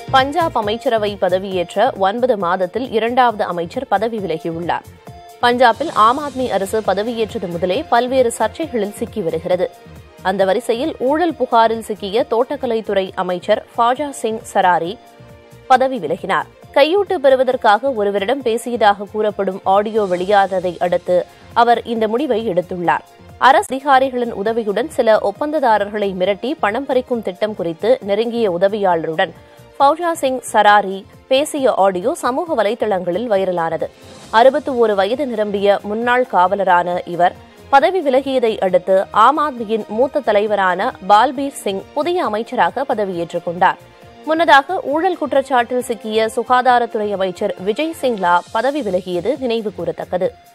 பஞ்சாப் அமைச்சரவை பதவியேற்ற ஒன்பது மாதத்தில் இரண்டாவது அமைச்சர் பதவி விலகியுள்ளார் பஞ்சாபில் ஆம் ஆத்மி அரசு பதவியேற்றது முதலே பல்வேறு சர்ச்சைகளில் சிக்கி வருகிறது அந்த வரிசையில் ஊழல் புகாரில் சிக்கிய தோட்டக்கலைத்துறை அமைச்சர் ஃபாஜா சிங் சராரி பதவி விலகினார் கையூட்டு பெறுவதற்காக ஒருவரிடம் பேசியதாக கூறப்படும் ஆடியோ வெளியானதை அடுத்து அவர் இந்த முடிவை எடுத்துள்ளார் அரசு அதிகாரிகளின் உதவியுடன் சில ஒப்பந்ததாரர்களை மிரட்டி பணம் பறிக்கும் திட்டம் குறித்து நெருங்கிய உதவியாளருடன் ஃபௌஜா சிங் சராரி பேசிய ஆடியோ சமூக வலைதளங்களில் வைரலானது அறுபத்தி ஒரு வயது நிரம்பிய முன்னாள் காவலரான இவர் பதவி விலகியதை அடுத்து ஆம் ஆத்மியின் மூத்த தலைவரான பால்பீர் சிங் புதிய அமைச்சராக பதவியேற்றுக் கொண்டார் முன்னதாக ஊழல் குற்றச்சாட்டில் சிக்கிய சுகாதாரத்துறை அமைச்சர் விஜய் சிங்லா பதவி விலகியது நினைவு கூறத்தக்கது